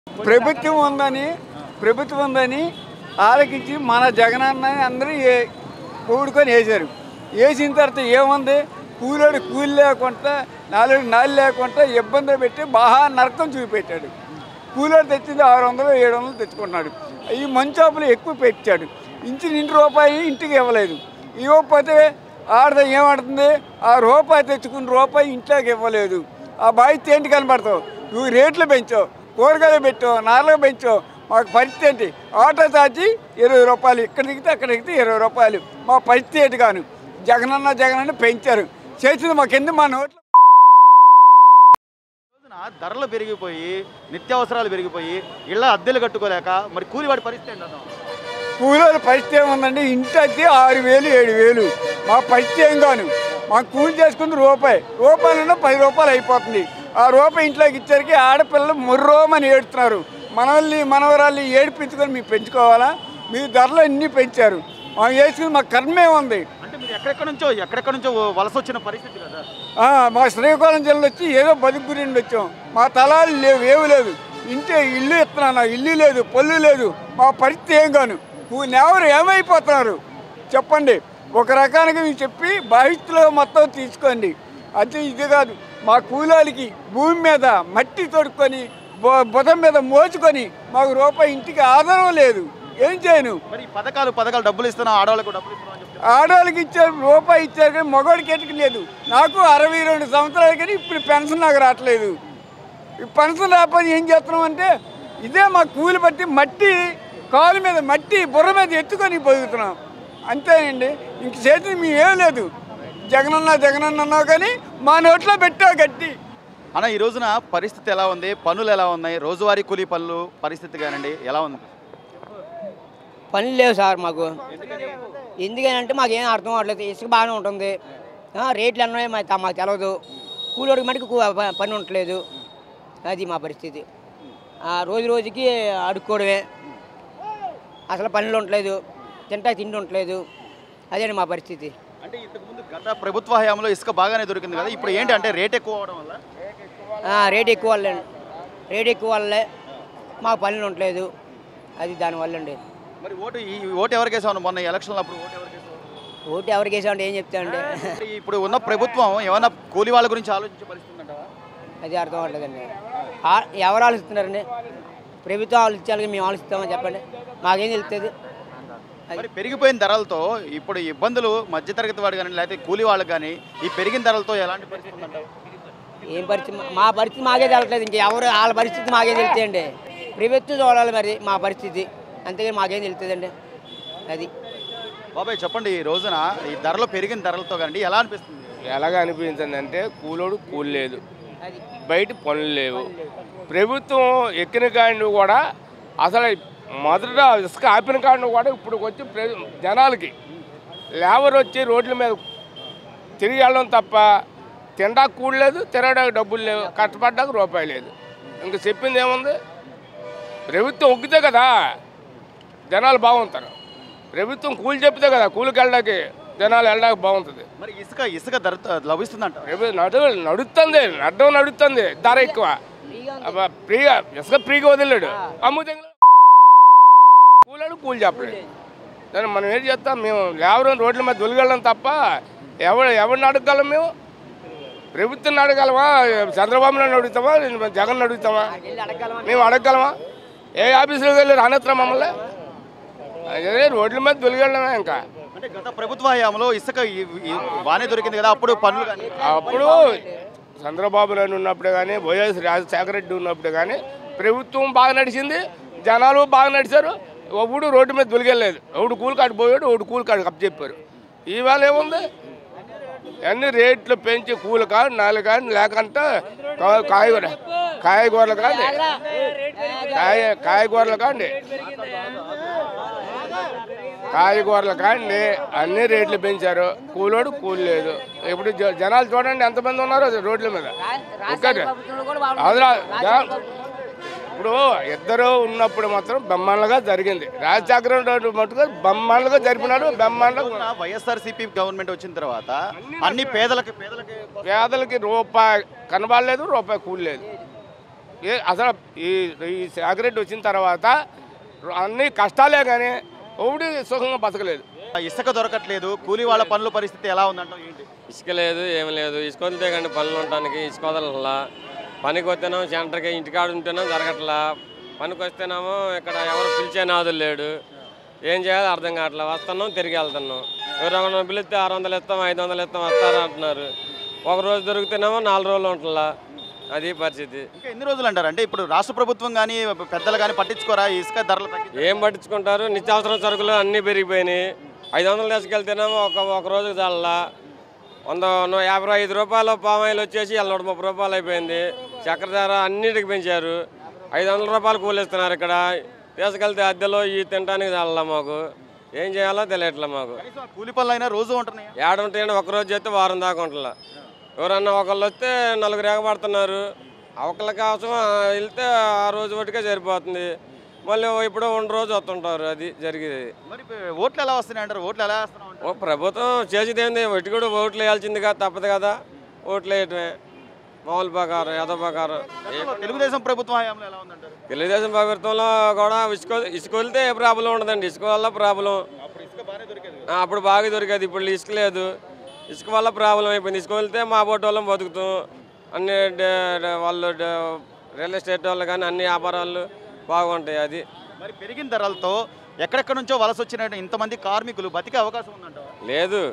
ప్రభుత్వం ఉందని ప్రభుత్వం ఉందని ఆలకించి మన జగనన్న అందరూ ఏ- కూడుకొని వేశారు వేసిన తర్వాత ఏముంది కూలోడు కూలి లేకుండా నాలుగు నాలుగు లేకుండా ఇబ్బంది పెట్టి బాగా నరకం చూపెట్టాడు కూలోడు తెచ్చింది ఆరు వందలు ఏడు వందలు తెచ్చుకున్నాడు ఈ మంచాపులు ఎక్కువ పెట్టాడు ఇంటి ఇంటి రూపాయి ఇంటికి ఇవ్వలేదు ఇవ్వకపోతే ఆడద ఏమంటుంది ఆ రూపాయి తెచ్చుకున్న రూపాయి ఇంట్లోకి ఇవ్వలేదు ఆ బాధ్యత ఏంటి కనబడతావు నువ్వు రేట్లు పెంచావు కూరగాయలు పెట్టావు నాలుగు పెంచావు మాకు పరిస్థితి ఏంటి ఆటో ఛార్జీ ఇరవై రూపాయలు ఇక్కడ దిగితే అక్కడ దిగితే ఇరవై రూపాయలు మా పరిస్థితి ఏంటి కాను జగనన్న జగనన్న పెంచారు చేసింది మాకెందుకు మా నోట్లో రోజున ధరలు పెరిగిపోయి నిత్యావసరాలు పెరిగిపోయి ఇళ్ళ అద్దెలు కట్టుకోలేక మరి కూలివాడి పరిస్థితి ఏంటన్నా కూలీల పరిస్థితి ఏముందండి ఇంటి అద్దె ఆరు వేలు ఏడు వేలు మా పరిస్థితి ఏం కాను మాకు కూలి చేసుకుంది రూపాయి రూపాయలన్నా పది రూపాయలు అయిపోతుంది ఆ రూపాయి ఇంట్లోకి ఇచ్చరికి ఆడపిల్లలు ముర్రోమని ఏడుతున్నారు మనల్ని మనవరాల్ని ఏడిపించుకొని మేము పెంచుకోవాలా మీ ధరలు అన్నీ పెంచారు మాకు వేసుకుని మా కర్మే ఉంది అంటే మీరు ఎక్కడెక్కడ నుంచో ఎక్కడెక్కడ నుంచో వలస వచ్చిన పరిస్థితి కదా ఆ, మా శ్రీకాకుళం జిల్లా వచ్చి ఏదో బతుకు గురించి వచ్చాం మా తలాలు లేవు ఏమి లేదు ఇంటి ఇల్లు ఇస్తున్నాను ఇల్లు లేదు పళ్ళు లేదు మా పరిస్థితి ఏం కాను ఎవరు ఏమైపోతున్నారు చెప్పండి ఒక రకానికి మీరు చెప్పి భవిష్యత్తులో మొత్తం తీసుకోండి అది ఇది కాదు మా కూలాలకి భూమి మీద మట్టి తొడుక్కొని బొ- బుధం మీద మోచుకొని మాకు రూపాయి ఇంటికి ఆధారం లేదు ఏం చేయను మరి ఈ పథకాలు పథకాలు డబ్బులు ఇస్తున్నా ఆడవాళ్ళకు డబ్బులు ఇస్తున్నా అని చెప్తున్నారు ఆడవాళ్ళకి ఇచ్చారు రూపాయి ఇచ్చారు కానీ మగవాడికి ఎటుకు లేదు నాకు అరవై రెండు సంవత్సరాలు కానీ ఇప్పుడు పెన్షన్ నాకు రావట్లేదు ఈ పెన్షన్ రాకపోతే ఏం చేస్తున్నాం అంటే ఇదే మా కూలి బట్టి మట్టి కాలు మీద మట్టి బుర్ర మీద ఎత్తుకొని బతుకుతున్నాం అంతేనండి ఇంక చేతి మేము ఏం లేదు జగనన్న జగనన్న అన్నావు కానీ మా నోట్లో పెట్టావు గట్టి అన్న ఈ రోజున పరిస్థితి ఎలా ఉంది పనులు ఎలా ఉన్నాయి రోజువారీ కూలీ పనులు పరిస్థితి కానండి ఎలా ఉంది పనులు లేవు సార్ మాకు ఎందుకనంటే మాకు ఏం అర్థం అవ్వట్లేదు ఇసుక బాగానే ఉంటుంది ఆ, రేట్లు అన్నీ మాకు మాకు తెలియదు కూలోడికి మటుకు కూ- ప- పని ఉండట్లేదు అది మా పరిస్థితి ఆ, రోజు రోజుకి అడుక్కోవడమే అసలు పనులు ఉండట్లేదు తింటా తిండి ఉండట్లేదు అదే మా పరిస్థితి అంటే ఇంతకుముందు గత ప్రభుత్వ హయాంలో ఇసుక బాగానే దొరికింది కదా ఇప్పుడు ఏంటి అంటే రేట్ ఎక్కువ అవడం వల్ల ఆ, రేట్ ఎక్కువ వల్లే రేట్ ఎక్కువ వల్లే మాకు పనులు ఉండట్లేదు అది దానివల్ల అండి మరి ఓటు ఈ ఓటు ఎవరికి వేసావు మొన్న ఎలక్షన్ అప్పుడు ఓటు ఎవరికి వేసావు ఓటు ఎవరికి వేసామంటే ఏం చెప్తామండి అంటే ఇప్పుడు ఉన్న ప్రభుత్వం ఏమైనా కూలీ వాళ్ళ గురించి ఆలోచించే పరిస్థితి ఉందంటావా అది అర్థం అవ్వట్లేదండి ఆ- ఎవరు ఆలోచిస్తున్నారండి ప్రభుత్వం ఆలోచించాలి మేము ఆలోచిస్తామని చెప్పండి మాకేం తెలుస్తుంది మరి పెరిగిపోయిన ధరలతో ఇప్పుడు ఇబ్బందులు మధ్యతరగతి వాడు కానీ లేకపోతే కూలీ వాళ్ళకి కానీ ఈ పెరిగిన ధరలతో ఎలాంటి పరిస్థితి ఉందంటావు ఏం పరిస్థితి మా- మా పరిస్థితి మాకే తెలట్లేదు ఇంకా ఎవరు వాళ్ళ పరిస్థితి మాకేం తెలుస్తాయండి ప్రభుత్వం చూడాలి మరి మా పరిస్థితి అంతేగాని మాకేం తెలుస్తుందండి అది బాబాయ్ చెప్పండి ఈ రోజున ఈ ధరలు పెరిగిన ధరలతో కానీ ఎలా అనిపిస్తుంది ఎలాగ అనిపించింది అంటే కూలోడు కూలి లేదు అది బయట పనులు లేవు ప్రభుత్వం ఎక్కిన కాడిని కూడా అసలు మొదట ఇసుక ఆపిన కాడిని కూడా ఇప్పుడు వచ్చి ప్ర- జనాలకి లేబర్ వచ్చి రోడ్ల మీద తిరిగి వెళ్ళడం తప్ప తినడానికి కూలి లేదు తిరగడానికి డబ్బులు లేవు కష్టపడ్డానికి రూపాయి లేదు ఇంక చెప్పింది ఏముంది ప్రభుత్వం ఒగ్గితే కదా జనాలు బాగుంటారు ప్రభుత్వం కూలి చెప్తే కదా కూలికి వెళ్ళడానికి జనాలు వెళ్ళడానికి బాగుంటుంది మరి ఇసుక ఇసుక ధర లభిస్తుందంట రేపు నడు నడుస్తుంది నడ్డం నడుస్తుంది ధర ఎక్కువ అబ్బా, ఫ్రీగా ఇసుక ఫ్రీగా వదిలేడు అమ్ముతే కూలాడు కూలి చెప్పలేదు దాన్ని మనం ఏం చేస్తాం మేము ఎవరు రోడ్ల మీద దొలిగలం తప్ప ఎవరు ఎవరిని అడగగలం మేము ప్రభుత్వం అడగలమా చంద్రబాబు నాయుడు అడుగుతామా జగన్ అడుగుతామా వెళ్ళి అడగలమా మేము అడగగలమా ఏ ఆఫీసులోకి వెళ్ళి రానెత్తరా మమ్మల్ని అదే రోడ్ల మీద దొలిగలమే ఇంకా అంటే గత ప్రభుత్వ హయాంలో ఇసుక ఈ- ఈ బాగానే దొరికింది కదా అప్పుడు పనులు కానీ అప్పుడు చంద్రబాబు నాయుడు ఉన్నప్పుడు కానీ వైఎస్ రాజశేఖర రెడ్డి ఉన్నప్పుడు కానీ ప్రభుత్వం బాగా నడిచింది జనాలు బాగా నడిచారు ఒకడు రోడ్డు మీద దొలికెళ్ళలేదు ఒకడు కూలి కాడు పోయాడు ఒకడు కూలి కాడు కప్పు చెప్పారు ఈవేళ ఏముంది అన్ని రేట్లు పెంచి కూలి కాదు నాలుగు కాదు లేకంటే కా- కాయగూర కాయగూరలు కాదు కాయ కాయగూరలు కాండి కాయగూరలు కాండి అన్ని రేట్లు పెంచారు కూలోడు కూలి లేదు ఇప్పుడు జ- జనాలు చూడండి ఎంతమంది ఉన్నారో రోడ్ల మీద ఒక్కటే అదిరా జా- ఇప్పుడు ఇద్దరు ఉన్నప్పుడు మాత్రం బొమ్మలుగా జరిగింది రాజశేఖర రెడ్డి మటుకు బొమ్మలుగా జరిపినాడు బొమ్మలుగా వైఎస్ఆర్సీపీ గవర్నమెంట్ వచ్చిన తర్వాత అన్ని పేదలకి పేదలకి పేదలకి రూపాయి కనబడలేదు రూపాయి కూలి లేదు ఏ అసలు ఈ ఈ సిగరెట్ వచ్చిన తర్వాత అన్ని కష్టాలే కానీ ఒకటి సుఖంగా బతకలేదు ఇసుక దొరకట్లేదు కూలీ వాళ్ళ పనుల పరిస్థితి ఎలా ఉందంటావు ఏంటి ఇసుక లేదు ఏమి లేదు ఇసుక వదిలితే కానీ పనులు ఉండటానికి ఇసుక వదలట్లా పనికి వస్తేనేమో సెంటర్కి ఇంటికాడ ఉంటేనేమో జరగట్లా పనికి వస్తేనేమో ఇక్కడ ఎవరు పిలిచే నాదులు లేడు ఏం చేయాలో అర్థం కావట్లా వస్తున్నాం తిరిగి వెళ్తున్నాం ఎవరైనా పిలిస్తే ఆరు వందలు ఇస్తాం ఐదు వందలు ఇస్తాం వస్తారా అంటున్నారు ఒక రోజు దొరికితేనేమో నాలుగు రోజులు ఉంటుందా అది పరిస్థితి ఇంకా ఎన్ని రోజులు అంటారు అంటే ఇప్పుడు రాష్ట్ర ప్రభుత్వం కానీ పెద్దలు కానీ పట్టించుకోరా ఈ ఇసుక ధరలు తగ్గి ఏం పట్టించుకుంటారు నిత్యావసర సరుకులు అన్నీ పెరిగిపోయినాయి ఐదు వందలు తీసుకెళ్తేనేమో ఒక ఒక రోజుకి చాలలా వంద నూ- యాభై ఐదు రూపాయలు పామాయిల్ వచ్చేసి ఇలా నూట ముప్పై రూపాయలు అయిపోయింది చక్కెర ధర అన్నిటికి పెంచారు ఐదు వందల రూపాయలు కూలిస్తున్నారు ఇక్కడ తీసుకెళ్తే అద్దెలో ఈ తినడానికి చాలలా మాకు ఏం చేయాలో తెలియట్లే మాకు కనీసం కూలి పనులు అయినా రోజు ఉంటున్నాయి ఏడుంటాయండి ఒక రోజు చేస్తే వారం దాకా ఉంటుందా ఎవరన్నా ఒకళ్ళు వస్తే నలుగురు ఎగబడుతున్నారు ఒకళ్ళ కోసం ఆ, వెళ్తే ఆ రోజు ఒకటికే సరిపోతుంది మళ్ళీ ఇప్పుడు ఉన్న రోజు వస్తుంటారు అది జరిగేది మరి ఇప్పుడు ఓట్లు ఎలా వస్తున్నాయి అంటారు ఓట్లు ఎలా వేస్తున్నాం అంటారు? ఓ ప్రభుత్వం చేసేది ఏంది ఒకటి కూడా ఓట్లు వేయాల్సిందిగా తప్పదు కదా ఓట్లు వేయటమే మామూలు ప్రకారం యథ ప్రకారం గతంలో తెలుగుదేశం ప్రభుత్వం హయాంలో ఎలా ఉందంటారు తెలుగుదేశం ప్రభుత్వంలో కూడా ఇసుక ఇసుక వెళ్తే ఏ ప్రాబ్లం ఉండదండి ఇసుక వల్ల ప్రాబ్లం అప్పుడు ఇసుక బాగానే దొరికేది ఆ, అప్పుడు బాగా దొరికేది ఇప్పుడు ఇసుక లేదు ఇసుక వల్ల ప్రాబ్లం అయిపోయింది ఇసుక వెళ్తే మా బోటి వాళ్ళం బతుకుతాం అన్ని డ- డ- వాళ్ళు డ- రియల్ ఎస్టేట్ వాళ్ళు కానీ అన్ని వ్యాపారాలు బాగుంటాయి అది మరి పెరిగిన ధరలతో ఎక్కడెక్కడ నుంచో వలస వచ్చిన ఇంతమంది కార్మికులు బతికే అవకాశం ఉందంటావా లేదు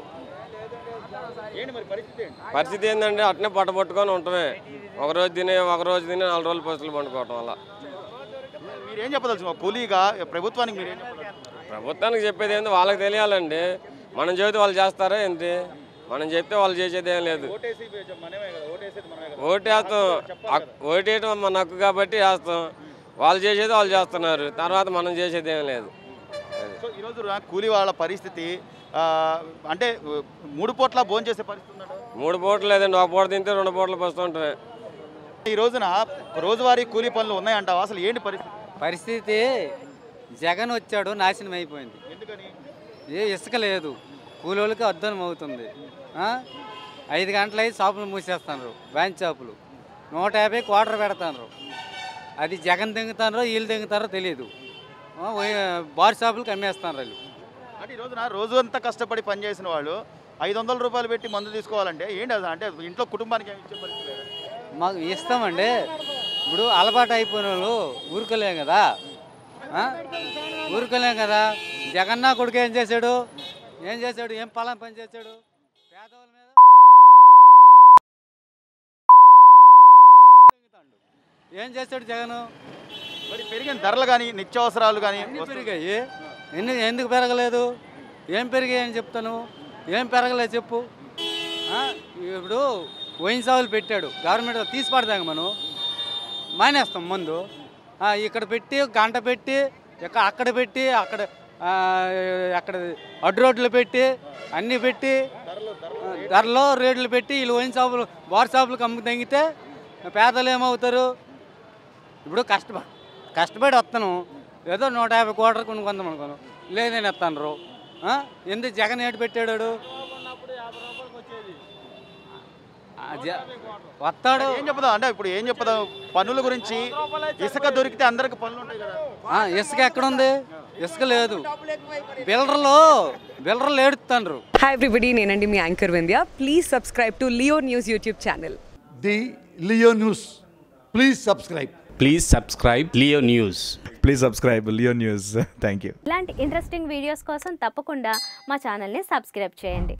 ఏంటి మరి పరిస్థితి ఏంటి పరిస్థితి ఏంటంటే అట్నే పట్ట పట్టుకొని ఉండటమే ఒక రోజు తిని ఒక రోజు తిని నాలుగు రోజులు పస్తులు పండుకోవటం వల్ల మీరేం చెప్పదలుచు కూలీగా ప్రభుత్వానికి మీరేం చెప్పదలుచుకున్నారు ప్రభుత్వానికి చెప్పేది ఏంటి వాళ్ళకి తెలియాలండి మనం చెబితే వాళ్ళు చేస్తారా ఏంటి మనం చెప్తే వాళ్ళు చేసేది ఏం లేదు ఓటేసి మనమే కదా ఓటేసేది మనమే కదా ఓటేస్తాం హక్- ఓటేయటం మన హక్కు కాబట్టి వేస్తాం వాళ్ళు చేసేది వాళ్ళు చేస్తున్నారు తర్వాత మనం చేసేది ఏం లేదు సో ఈరోజు రా- కూలీ వాళ్ళ పరిస్థితి ఆ, అంటే మూడు పూట్ల భోజనం చేసే పరిస్థితి ఉందంట మూడు పూటలు లేదండి ఒక పూట తింటే రెండు పూటలు పస్తూ ఉంటామే ఈ రోజున రోజువారీ కూలీ పనులు ఉన్నాయంటావా అసలు ఏంటి పరిస్థితి పరిస్థితి జగన్ వచ్చాడు నాశనం అయిపోయింది ఎందుకని ఏ ఇసుక లేదు కూలోళ్ళకి అద్దనం అవుతుంది ఆ? ఐదు గంటలు అయితే షాపులు మూసేస్తున్నారు బ్యాంక్ షాపులు నూట యాభై క్వార్టర్ పెడతారు అది జగన్ దింగుతారో వీళ్ళు దింగుతారో తెలియదు ఆ, ఓ- బార్ షాపులకు అమ్మేస్తున్నారు వాళ్ళు అంటే ఈ రోజున రోజు అంతా కష్టపడి పనిచేసిన వాళ్ళు ఐదు వందల రూపాయలు పెట్టి మందు తీసుకోవాలంటే ఏంటి అసలు అంటే ఇంట్లో కుటుంబానికి ఏమి ఇచ్చే పరిస్థితి లేదా? మాకు ఇస్తామండి ఇప్పుడు అలవాటు అయిపోయిన వాళ్ళు ఊరుకోలేం కదా ఆ? ఊరుకోలేం కదా జగన్నా కొడుకు ఏం చేశాడు ఏం చేశాడు ఏం పొలం పని చేశాడు పేదవాళ్ళ మీద ఏం చేశాడు జగను మరి పెరిగిన ధరలు కానీ నిత్యావసరాలు కానీ ఎన్ని పెరిగాయి ఎన్ని ఎందుకు పెరగలేదు ఏం పెరిగాయి అని చెప్తాను ఏం పెరగలేదు చెప్పు ఆ? ఇప్పుడు వైన్ సాగులు పెట్టాడు గవర్నమెంట్ తీసి పడదాం మనం మానేస్తాం ముందు ఆ, ఇక్కడ పెట్టి గంట పెట్టి ఇక్కడ అక్కడ పెట్టి అక్కడ ఆ, అక్కడ అడ్డు రోడ్లు పెట్టి అన్నీ పెట్టి ఆ, ధరలో రేట్లు పెట్టి వీళ్ళు వైన్ షాపులు బార్ షాపులకు అమ్ము తగ్గితే పేదలు ఏమవుతారు ఇప్పుడు కష్టపడి కష్టపడి వస్తాను ఏదో నూట యాభై కోట్ల కొనుక్కుందాం అనుకోను లేదని ఎత్తాను ఎందుకు జగన్ ఏటు పెట్టాడు ఆ, జ- వస్తాడు ఏం చెప్దాం అంటే ఇప్పుడు ఏం చెప్దాం పనుల గురించి ఇసుక దొరికితే అందరికి పనులు ఉంటాయి కదా ఆ, ఇసుక ఎక్కడుంది ఇసుక లేదు బిల్డర్లు బిల్డర్లు ఏడుతాండ్రు హాయ్ ఎవ్రీబడి నేనండి మీ anchor Vindhya please subscribe to Leo News YouTube channel the Leo News. Please subscribe. Please subscribe Leo News. Please subscribe Leo News thank you ఇలాంటి ఇంట్రెస్టింగ్ వీడియోస్ కోసం తప్పకుండా మా ఛానల్ని సబ్స్క్రైబ్ చేయండి